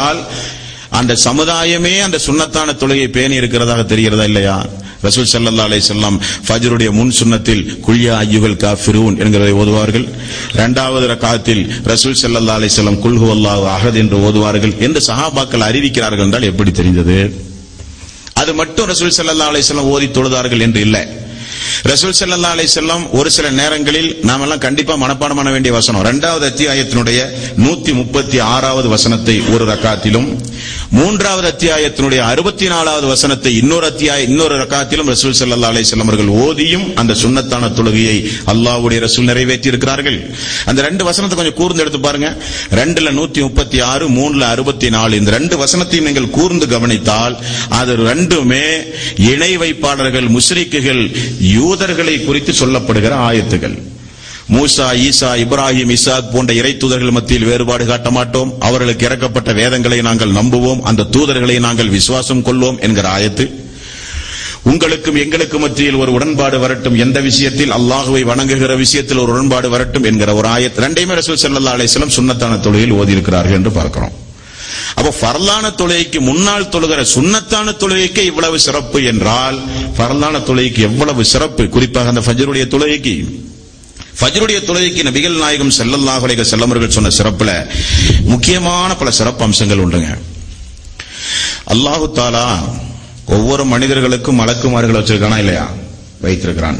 என்றால் அந்த சமுதாயமே அந்த சுன்னத்தான தொழுகை பேணி இருக்கிறதாக தெரிகிறதா இல்லையா ரசூல் ஸல்லல்லாஹு அலைஹி வஸல்லம் ஃபஜ்ருடைய முன் சுன்னத்தில் குல்யா அய்யுகல் காஃபிரூன் என்கிறதை ஓதுவார்கள் இரண்டாவது ரக்காத்தில் ரசூல் ஸல்லல்லாஹு அலைஹி வஸல்லம் குல் ஹுவல்லாஹு அஹத் என்று ஓதுவார்கள் என்று சஹாபாக்கள் அறிவிக்கிறார்கள் என்றால் எப்படி தெரிந்தது அது மட்டும் ரசூல் ஸல்லல்லாஹு அலைஹி வஸல்லம் ஓதி தொழுதார்கள் என்று இல்லை ரசூல் ஸல்லல்லாஹு அலைஹி வஸல்லம் ஒரு சில நேரங்களில் நாம எல்லாம் கண்டிப்பா மனப்பாடம் பண்ண வேண்டிய வசனம் இரண்டாவது அத்தியாயத்தினுடைய நூத்தி முப்பத்தி ஆறாவது வசனத்தை ஒரு ரக்காத்திலும் மூன்றாவது அத்தியாயத்தினுடைய அறுபத்தி நாலாவது வசனத்தை இன்னொரு அத்தியாய இன்னொரு ரக்காத்திலும் ரசூல் ஸல்லல்லாஹு அலைஹி வஸல்லம் அவர்கள் ஓதியும் அந்த சுன்னத்தான தொழுகையை அல்லாஹ்வுடைய ரசூல் நிறைவேற்றி இருக்கிறார்கள் அந்த ரெண்டு வசனத்தை கொஞ்சம் கூர்ந்து எடுத்து பாருங்க ரெண்டுல நூத்தி முப்பத்தி ஆறு மூணுல அறுபத்தி நாலு இந்த ரெண்டு வசனத்தையும் நீங்கள் கூர்ந்து கவனித்தால் அது ரெண்டுமே இணை வைப்பாளர்கள் முஸ்ரிக்குகள் யூதர்களை குறித்து சொல்லப்படுகிற ஆயத்துகள் மூசா ஈசா இப்ராஹிம் இசாக் போன்ற இறை தூதர்கள் மத்தியில் வேறுபாடு காட்ட மாட்டோம் அவர்களுக்கு இறக்கப்பட்ட வேதங்களை நாங்கள் நம்புவோம் அந்த தூதர்களை நாங்கள் விசுவாசம் கொள்வோம் என்கிற ஆயத்து உங்களுக்கும் எங்களுக்கும் மத்தியில் ஒரு உடன்பாடு வரட்டும் எந்த விஷயத்தில் அல்லாஹுவை வணங்குகிற விஷயத்தில் ஒரு உடன்பாடு வரட்டும் என்கிற ஒரு ஆயத் ரெண்டையுமே ரசூல் ஸல்லல்லாஹு அலைஹி வஸல்லம் சுன்னத்தான தொழுகையில் ஓதி இருக்கிறார்கள் என்று பார்க்கிறோம் அப்ப ஃபர்லான தொழுகைக்கு முன்னால் தொழுகிற சுன்னத்தான தொழுகைக்கு இவ்வளவு சிறப்பு என்றால் ஃபர்லான தொழுகைக்கு எவ்வளவு சிறப்பு குறிப்பாக அந்த ஃபஜ்ருடைய தொழுகைக்கு ஃபஜ்ருடைய தொழுகைக்கு நபிகள் நாயகம் ஸல்லல்லாஹு அலைஹி வஸல்லம் அவர்கள் சொன்ன சிறப்புல முக்கியமான பல சிறப்பு அம்சங்கள் உண்டுங்க அல்லாஹு தாலா ஒவ்வொரு மனிதர்களுக்கும் மலக்குமார்கள் வச்சிருக்கானா இல்லையா வைத்திருக்கிறான்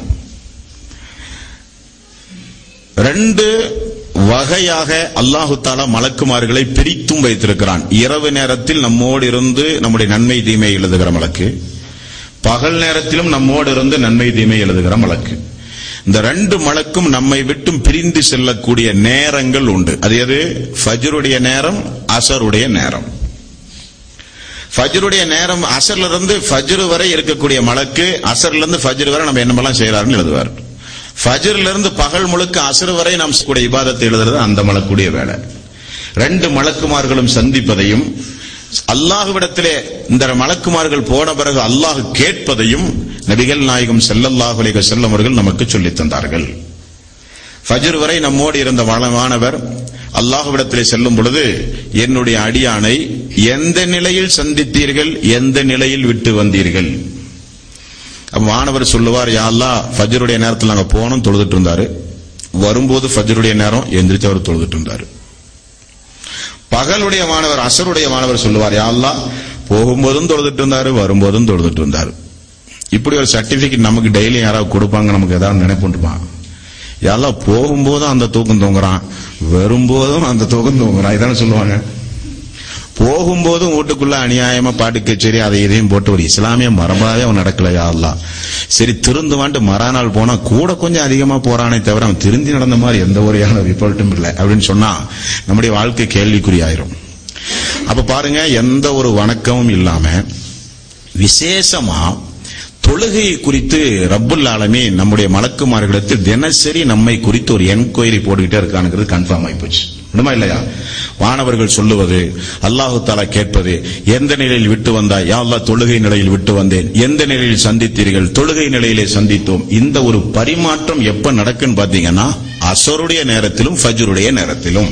ரெண்டு வகையாக அல்லாஹு தாலா மலக்குமார்களை பிரித்தும் வைத்திருக்கிறான் இரவு நேரத்தில் நம்மோடு இருந்து நம்முடைய நன்மை தீமை எழுதுகிற மலக்கு பகல் நேரத்திலும் நம்மோடு இருந்து நன்மை தீமை எழுதுகிற மலக்கு இந்த ரெண்டு மலக்கும் நம்மை விட்டும் பிரிந்து செல்லக்கூடிய நேரங்கள் உண்டு அது எது ஃபஜ்ருடைய நேரம் அசருடைய நேரம் ஃபஜ்ருடைய நேரம் அசர்ல இருந்து ஃபஜ்ரு வரை இருக்கக்கூடிய மலக்கு அசர்ல இருந்து ஃபஜ்ரு வரை நம்ம என்னமெல்லாம் செய்யறாருன்னு எழுதுவார் ஃபஜ்ர்ல இருந்து பகல் முழுக்க அசர் வரை நாம் கூட இபாதத்தை எழுதுறது அந்த மலக்குடைய வேலை ரெண்டு மலக்குமார்களும் சந்திப்பதையும் அல்லாஹ்விடத்திலே இந்த மலக்குமார்கள் போன பிறகு அல்லாஹ் கேட்பதையும் நபிகள் நாயகம் ஸல்லல்லாஹு அலைஹி வஸல்லம் அவர்கள் நமக்கு சொல்லித் தந்தார்கள் ஃபஜ்ர் வரை நம்மோடு இருந்த வளமானவர் அல்லாஹ்விடத்திலே செல்லும் பொழுது என்னுடைய அடியானை எந்த நிலையில் சந்தித்தீர்கள் எந்த நிலையில் விட்டு வந்தீர்கள் அப்ப மாணவர் சொல்லுவார் யா அல்லாஹ் ஃபஜ்ருடைய நேரத்தில் நாங்க போனோம் தொழுதுட்டு இருந்தாரு வரும்போது ஃபஜ்ருடைய நேரம் எந்திரிச்சு அவர் தொழுதுட்டு இருந்தாரு பகலுடைய மாணவர் அசருடைய மாணவர் சொல்லுவார் யா அல்லாஹ் போகும்போதும் தொழுதுட்டு இருந்தாரு வரும்போதும் தொழுதுட்டு இருந்தாரு இப்படி ஒரு சர்டிபிகேட் நமக்கு டெய்லி யாராவது கொடுப்பாங்க நமக்கு ஏதாவது நினைப்புண்டுப்பான் யாரெல்லாம் போகும்போதும் அந்த தூக்கம் தூங்குறான் வரும்போதும் அந்த தூக்கம் தூங்குறான் இதானே சொல்லுவாங்க போகும்போதும் வீட்டுக்குள்ள அநியாயமா பாட்டு கச்சேரி அதை இதையும் போட்டு ஒரு இஸ்லாமிய மரபாவே அவன் நடக்கல யாரெல்லாம் சரி திருந்துவான்ட்டு மறாநாள் போனா கூட கொஞ்சம் அதிகமா போறானே தவிர அவன் திருந்தி நடந்த மாதிரி எந்த ஒரு ரிப்போர்ட்டும் இல்லை அப்படின்னு சொன்னா நம்முடைய வாழ்க்கை கேள்விக்குறியாயிரும் அப்ப பாருங்க எந்த ஒரு வணக்கமும் இல்லாம விசேஷமா தொழுகை குறித்து ரப்புல் ஆலமீ நம்முடைய மலக்குமார்களிடத்தில் தினசரி நம்மை குறித்து ஒரு என்கொயரி போட்டுக்கிட்டே இருக்கானுங்கிறது கன்ஃபார்ம் ஆகி போச்சு உண்மை இல்லையா வானவர்கள் சொல்லுவது அல்லாஹு தாலா கேட்பது எந்த நிலையில் விட்டு வந்தாய் யா அல்லாஹ் தொழுகை நிலையில் விட்டு வந்தேன் எந்த நிலையில் சந்தித்தீர்கள் தொழுகை நிலையிலே சந்தித்தோம் இந்த ஒரு பரிமாற்றம் எப்ப நடக்குன்னு பாத்தீங்கன்னா அசருடைய நேரத்திலும் ஃபஜ்ருடைய நேரத்திலும்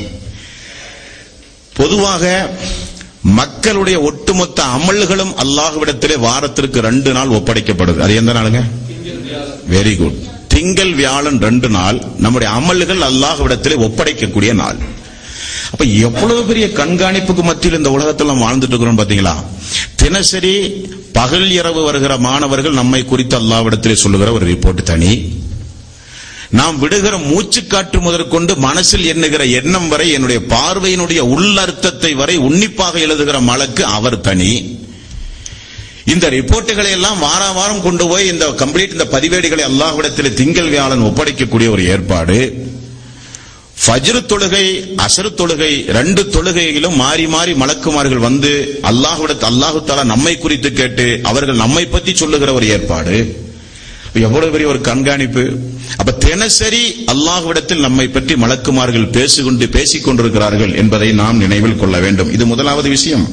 பொதுவாக மக்களுடைய ஒட்டுமொத்த அமல்களும் அல்லாஹ்விடத்திலே வாரத்திற்கு ரெண்டு நாள் ஒப்படைக்கப்படுது அது எந்த நாளுங்க வெரி குட் திங்கள் வியாழன் ரெண்டு நாள் நம்முடைய அமல்கள் அல்லாஹ்விடத்திலே ஒப்படைக்கக்கூடிய நாள் அப்ப எவ்வளவு பெரிய கண்காணிப்புக்கு மத்தியில் இந்த உலகத்தில் நாம் வாழ்ந்துட்டு இருக்கிறோம் பாத்தீங்களா தினசரி பகல் இரவு வருகிற மாணவர்கள் நம்மை குறித்து அல்லாஹ்விடத்திலே சொல்லுகிற ஒரு ரிப்போர்ட் தனி நாம் விடுகிற மூச்சுக்காற்று முதற்கொண்டு மனசில் எண்ணுகிற எண்ணம் வரை என்னுடைய பார்வையினுடைய உள்ளர்த்தத்தை வரை உன்னிப்பாக எழுதுகிற மலக்கு அவர் தனி இந்த ரிப்போர்ட்டுகளை எல்லாம் வார வாரம் கொண்டு போய் இந்த கம்ப்ளீட் இந்த பதிவேடுகளை அல்லாஹ்விடத்தில் திங்கள் வியாழன் ஒப்படைக்கக்கூடிய ஒரு ஏற்பாடு ஃபஜ்ரு தொழுகை அசரு தொழுகை ரெண்டு தொழுகையிலும் மாறி மாறி மலக்குமார்கள் வந்து அல்லாஹ்விடத்து அல்லாஹு தாலா நம்மை குறித்து கேட்டு அவர்கள் நம்மை பற்றி சொல்லுகிற ஒரு ஏற்பாடு எவ்வளவு பெரிய ஒரு கண்காணிப்பு அப்ப தினசரி அல்லாஹ்விடத்தில் நம்மை பற்றி மலக்குமார்கள் பேசிக்கொண்டு பேசிக் கொண்டிருக்கிறார்கள் என்பதை நாம் நினைவில் கொள்ள வேண்டும் இது முதலாவது விஷயம்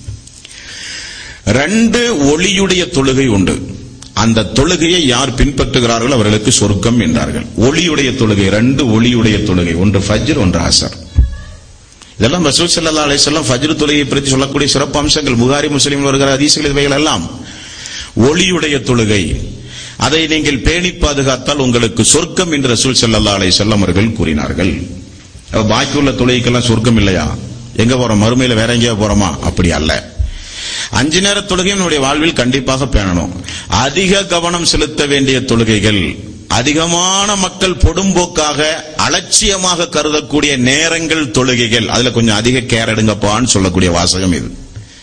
ரெண்டு ஒளியுடைய தொழுகை உண்டு அந்த தொழுகையை யார் பின்பற்றுகிறார்களோ அவர்களுக்கு சொர்க்கம் என்றார்கள் ஒளியுடைய தொழுகை ரெண்டு ஒளியுடைய தொழுகை ஒன்று ஃபஜ்ர் ஒன்று அசர் இதெல்லாம் ரசூல் ஸல்லல்லாஹு அலைஹி வஸல்லம் ஃபஜ்ர் தொழுகையை பற்றி சொல்லக்கூடிய சிறப்பு அம்சங்கள் புகாரி முஸ்லிம் வருகிற ஹதீஸ்கள் இவைகள் எல்லாம் ஒளியுடைய தொழுகை அதை நீங்கள் பேணி பாதுகாத்தால் உங்களுக்கு சொர்க்கம் என்று ரசூல் ஸல்லல்லாஹு அலைஹி வஸல்லம் அவர்கள் கூறினார்கள் அப்ப பாக்கியுள்ள தொழுகைக்கெல்லாம் சொர்க்கம் இல்லையா எங்க போறோம் மறுமையில வேற எங்கேயா போறோமா அப்படி அல்ல அஞ்சு நேர தொழுகையும் நம்முடைய வாழ்வில் கண்டிப்பாக பேணணும் அதிக கவனம் செலுத்த வேண்டிய தொழுகைகள் அதிகமான மக்கள் பொடும்போக்காக அலட்சியமாக கருதக்கூடிய நேரங்கள் தொழுகைகள் அதுல கொஞ்சம் அதிக கேர் எடுங்கப்பான்னு சொல்லக்கூடிய வாசகம் இது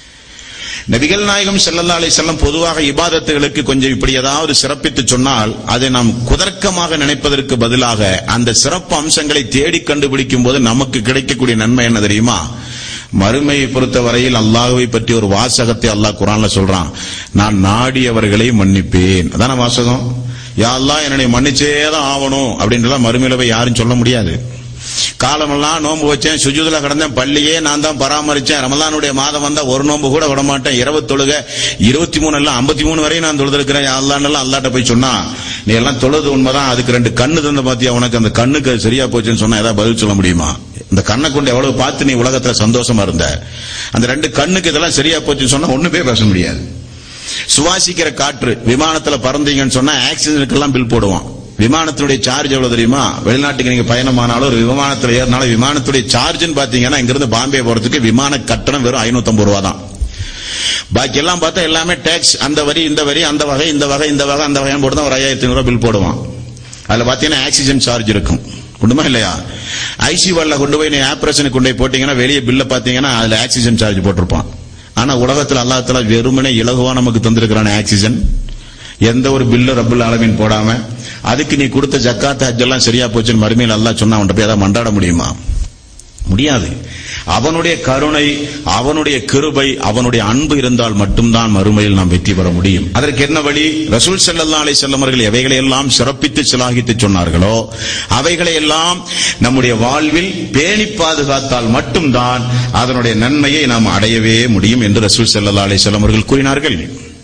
நபிகள் நாயகம் ஸல்லல்லாஹு அலைஹி வஸல்லம் பொதுவாக இபாதத்துகளுக்கு கொஞ்சம் இப்படி ஏதாவது சிறப்பித்து சொன்னால் அதை நாம் குதர்க்கமாக நினைப்பதற்கு பதிலாக அந்த சிறப்பு அம்சங்களை தேடி கண்டுபிடிக்கும் போது நமக்கு கிடைக்கக்கூடிய நன்மை என்ன தெரியுமா மறுமையை பொறுத்த வரையில் அல்லாஹ்வை பற்றி ஒரு வாசகத்தை அல்லாஹ் குரான்ல சொல்றான் நான் நாடியவர்களை மன்னிப்பேன் அதான வாசகம் யா அல்லாஹ் என்னை மன்னிச்சே தான் ஆகணும் அப்படின்றலாம் மறுமையில போய் யாரும் சொல்ல முடியாது காலமெல்லாம் நோன்பு வச்சேன் சுஜூதுல கிடந்தேன் பள்ளியே நான் தான் பராமரிச்சேன் ரமலானுடைய மாதம் வந்தா ஒரு நோன்பு கூட விட மாட்டேன் இரவு தொழுக இருபத்தி மூணு எல்லாம் ஐம்பத்தி மூணு வரையும் நான் தொழுதிருக்கிறேன் அல்லான்னு அல்லாட்ட போய் சொன்னா நீ எல்லாம் தொழுது உண்மைதான் அதுக்கு ரெண்டு கண்ணு தந்த பாத்தியா உனக்கு அந்த கண்ணுக்கு அது சரியா போச்சுன்னு சொன்னா ஏதாவது பதில் சொல்ல முடியுமா இந்த கண்ணை கொண்டு எவ்வளவு பார்த்து நீ உலகத்துல சந்தோஷமா இருந்த அந்த ரெண்டு கண்ணுக்கு இதெல்லாம் சரியா போச்சுன்னு சொன்னா ஒண்ணுமே பேச முடியாது சுவாசிக்கிற காற்று விமானத்துல பறந்தீங்கன்னு சொன்னா ஆக்சிஜனுக்கு எல்லாம் பில் போடுவான் விமானத்தினுடைய சார்ஜ் எவ்வளவு தெரியுமா வெளிநாட்டுக்கு நீங்க பயணமானாலும் ஒரு விமானத்துல ஏறினாலும் விமானத்துடைய சார்ஜ்னு பாத்தீங்கன்னா இங்கிருந்து பாம்பே போறதுக்கு விமான கட்டணம் வெறும் 550 ரூபா தான் பாக்கி எல்லாம் பார்த்தா எல்லாமே டேக்ஸ் அந்த வரி இந்த வரி அந்த வகை இந்த வகை இந்த வகை அந்த வகைன்னு போட்டு தான் ஒரு ஐயாயிரத்தி ஐநூறு பில் போடுவான் அதுல பாத்தீங்கன்னா ஆக்சிஜன் சார்ஜ் இருக்கும் உண்டுமா இல்லையா ஐசியூல கொண்டு போய் நீ ஆபரேஷனுக்கு கொண்டு போய் போட்டீங்கன்னா வெளியே பில்ல பாத்தீங்கன்னா அதுல ஆக்சிஜன் சார்ஜ் போட்டிருப்பான் ஆனா உலகத்துல அல்லாஹ் வெறுமனே இலகுவா நமக்கு தந்திருக்கிறான ஆக்சிஜன் எந்த ஒரு பில்லு ரப்புல் ஆலமீன் போடாம அதுக்கு நீ கொடுத்த ஜக்காத் ஹஜ் எல்லாம் சரியா போச்சுன்னு மறுமையில் அல்லாஹ் சொன்னா அவன்கிட்ட போய் ஏதாவது மண்டாட முடியுமா முடியாது அவனுடைய கருணை அவனுடைய கிருபை அவனுடைய அன்பு இருந்தால் மட்டும்தான் மறுமையில் நாம் வெற்றி பெற முடியும் அதற்கு என்ன வழி ரசூல் ஸல்லல்லாஹு அலைஹி வஸல்லம் அவர்கள் எவைகளை எல்லாம் சிறப்பித்து சிலாகித்து சொன்னார்களோ அவைகளை எல்லாம் நம்முடைய வாழ்வில் பேணி பாதுகாத்தால் மட்டும்தான் அதனுடைய நன்மையை நாம் அடையவே முடியும் என்று ரசூல் ஸல்லல்லாஹு அலைஹி வஸல்லம் அவர்கள் கூறினார்கள்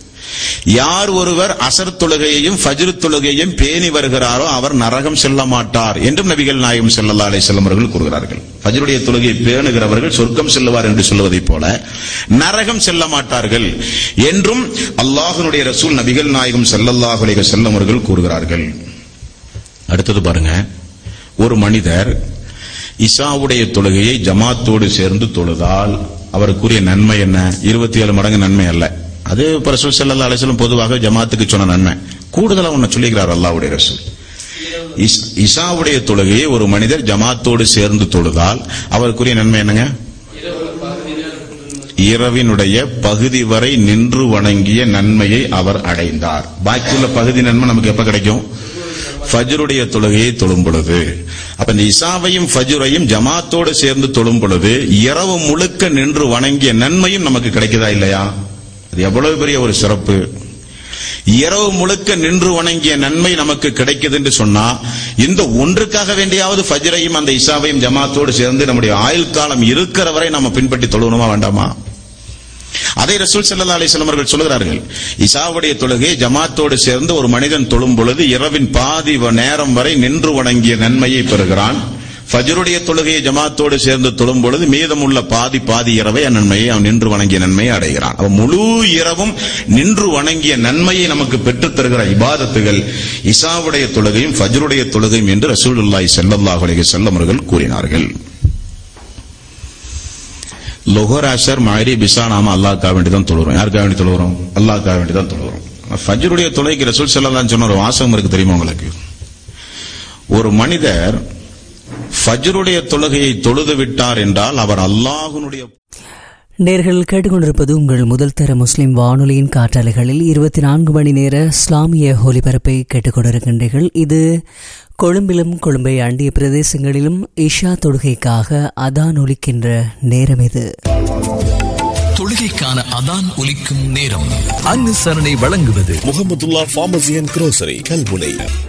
யார் ஒருவர் அசர் தொழுகையையும் ஃபஜ்ர் தொழுகையையும் பேணி வருகிறாரோ அவர் நரகம் செல்ல மாட்டார் என்றும் நபிகள் நாயகம் ஸல்லல்லாஹு அலைஹி வஸல்லம் அவர்கள் கூறுகிறார்கள் ஃபஜ்ருடைய தொழுகையை பேணுகிறவர்கள் சொர்க்கம் செல்லுவார் என்று சொல்வதைப் போல நரகம் செல்ல மாட்டார்கள் என்றும் அல்லாஹ்வுடைய ரசூல் நபிகள் நாயகம் ஸல்லல்லாஹு அலைஹி வஸல்லம் அவர்கள் கூறுகிறார்கள் அடுத்தது பாருங்க ஒரு மனிதர் இசாவுடைய தொழுகையை ஜமாத்தோடு சேர்ந்து தொழுதால் அவருக்குரிய நன்மை என்ன இருபத்தி ஏழு மடங்கு நன்மை அல்ல அது இப்ப ரசூல் ஸல்லல்லாஹு அலைஹி வஸல்லம் பொதுவாக ஜமாத்துக்கு சொன்ன நன்மை கூடுதலா ஒன்னு சொல்லிக்கிறார் அல்லாஹ்வுடைய ரசூல் இஸ்- இசாவுடைய தொழுகையை ஒரு மனிதர் ஜமாத்தோடு சேர்ந்து தொழுதால் அவருக்குரிய நன்மை என்னங்க இரவினுடைய பகுதி வரை நின்று வணங்கிய நன்மையை அவர் அடைந்தார் பாக்கியுள்ள பகுதி நன்மை நமக்கு எப்ப கிடைக்கும் ஃபஜ்ருடைய தொழுகையை தொழும் பொழுது அப்ப இந்த இசாவையும் ஃபஜ்ரையும் ஜமாத்தோடு சேர்ந்து தொழும் பொழுது இரவு முழுக்க நின்று வணங்கிய நன்மையும் நமக்கு கிடைக்குதா இல்லையா அது எவ்வளவு பெரிய ஒரு சிறப்பு இரவு முழுக்க நின்று வணங்கிய நன்மை நமக்கு கிடைக்குது என்று சொன்னா இந்த ஒன்றுக்காக வேண்டியாவது ஃபஜ்ரையும் அந்த இசாவையும் ஜமாத்தோடு சேர்ந்து நம்முடைய ஆயுள் காலம் இருக்கிற வரை நம்ம பின்பற்றி தொழுவணுமா வேண்டாமா அதை ரசூல் ஸல்லல்லாஹு அலைஹி வஸல்லம் அவர்கள் சொல்கிறார்கள் இசாவுடைய தொழுகை ஜமாத்தோடு சேர்ந்து ஒரு மனிதன் தொழும் பொழுது இரவின் பாதி வ- நேரம் வரை நின்று வணங்கிய நன்மையை பெறுகிறான் ஃபஜ்ருடைய தொழுகையை ஜமாத்தோடு சேர்ந்து தொழும் பொழுது மீதமுள்ள பாதி பாதி இரவை நன்மையை அவன் நின்று வணங்கிய நன்மையை அடைகிறான் அவன் முழு இரவும் நின்று வணங்கிய நன்மையை நமக்கு பெற்றுத் தருகிற இபாதத்துகள் இசாவுடைய தொழுகையும் ஃபஜ்ருடைய தொழுகையும் என்று ரசூலுல்லாஹி ஸல்லல்லாஹு அலைஹி வஸல்லம் அவர்கள் கூறினார்கள் லொஹர் அஷர் மாரி பிசா நாம அல்லாஹ்க்காக வேண்டி தான் தொழுகிறோம் யாருக்காக வேண்டி தொழுகிறோம் அல்லாஹ்க்காக வேண்டி தான் தொழுகிறோம் ஃபஜ்ருடைய தொலைக்கு ரசூல் ஸல்லல்லாஹு சொன்ன ஒரு வாசகம் இருக்கு தெரியுமா உங்களுக்கு ஒரு மனிதர் ஃபஜ்ருடைய தொழுகையை தொழுது விட்டார் என்றால் அவர் அல்லாஹ்வுடைய நேர்கள் கேட்டுக்கொண்டிருப்பது உங்கள் முதல் தர முஸ்லிம் வானொலியின் காற்றாலைகளில் இருபத்தி நான்கு மணி நேர இஸ்லாமிய ஒலிபரப்பை கேட்டுக்கொண்டிருக்கின்றீர்கள் இது கொழும்பிலும் கொழும்பை அண்டிய பிரதேசங்களிலும் இஷா தொழுகைக்காக அதான் ஒலிக்கின்ற நேரம் இது தொழுகைக்கான அதான் ஒலிக்கும் நேரம் அனுசரணை வழங்குவது Mohamedulla pharmacy and grocery Kalmunai